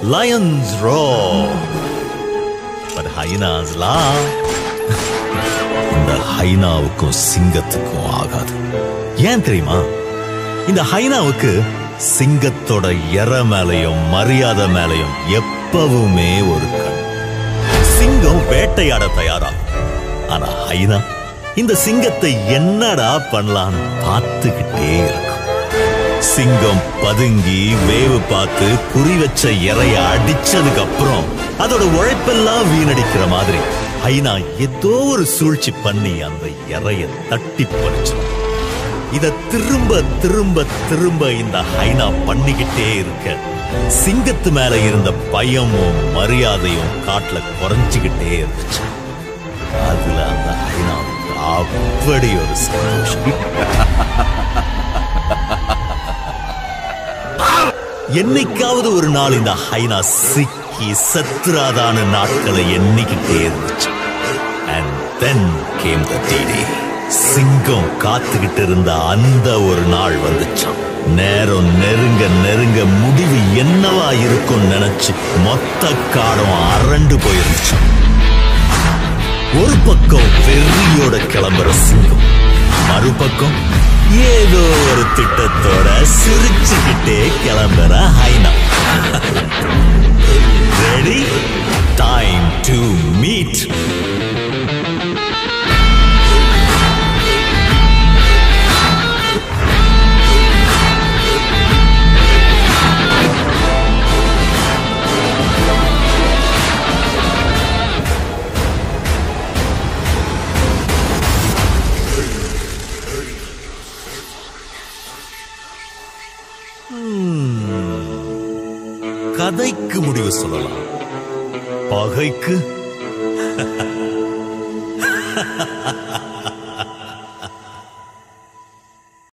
lions roar but hyenas laugh இந்த ஹைனாவுக்கும் சிங்கத்துக்கும் ஆகாது ஏன் தெரியுமா இந்த ஹைனாவுக்கு சிங்கத்தோட எற மேலையும் மரியாதை மேலையும் எப்பவுமே ஒரு கண் சிங்கம் வேட்டையாட தயாரா ஆனா ஹைனா இந்த சிங்கத்தை என்னடா பண்ணலான்னு பார்த்துக்கிட்டே இருக்கும் சிங்கம் பதுங்கி வேவு பார்த்து குறி வச்ச இறைய அடிச்சதுக்கு அப்புறம் அதோட உழைப்பெல்லாம் வீணடிக்கிற மாதிரி ஐநா ஏதோ ஒரு சூழ்ச்சி பண்ணி அந்த இறைய தட்டி பறிச்சிடும் இத திரும்ப திரும்ப திரும்ப இந்த ஹைனா பண்ணிக்கிட்டே இருக்க சிங்கத்து மேல இருந்த பயமும் மரியாதையும் காட்டுல குறைஞ்சுக்கிட்டே இருந்துச்சு அதுல அந்த ஹைனாவுக்கு அப்படி ஒரு சந்தோஷம் என்னைக்காவது ஒரு நாள் இந்த ஹைனா சிக்கி சத்துராதான நாட்களை எண்ணிக்கிட்டே இருந்துச்சு அண்ட் தென் கேம் த டே சிங்கம் காத்துக்கிட்டு இருந்த அந்த ஒரு நாள் வந்துச்சான் நேரம் நெருங்க நெருங்க முடிவு என்னவா இருக்கும் நினைச்சு மொத்த காடும் அரண்டு போயிருந்துச்சான் ஒரு பக்கம் வெறியோட கிளம்புற சிங்கம் மறுபக்கம் ஏதோ ஒரு திட்டத்தோட சிரிச்சுக்கிட்டே கிளம்புற hyena ready time to meet கதைக்கு முடிவு சொல்லலாம் பகைக்கு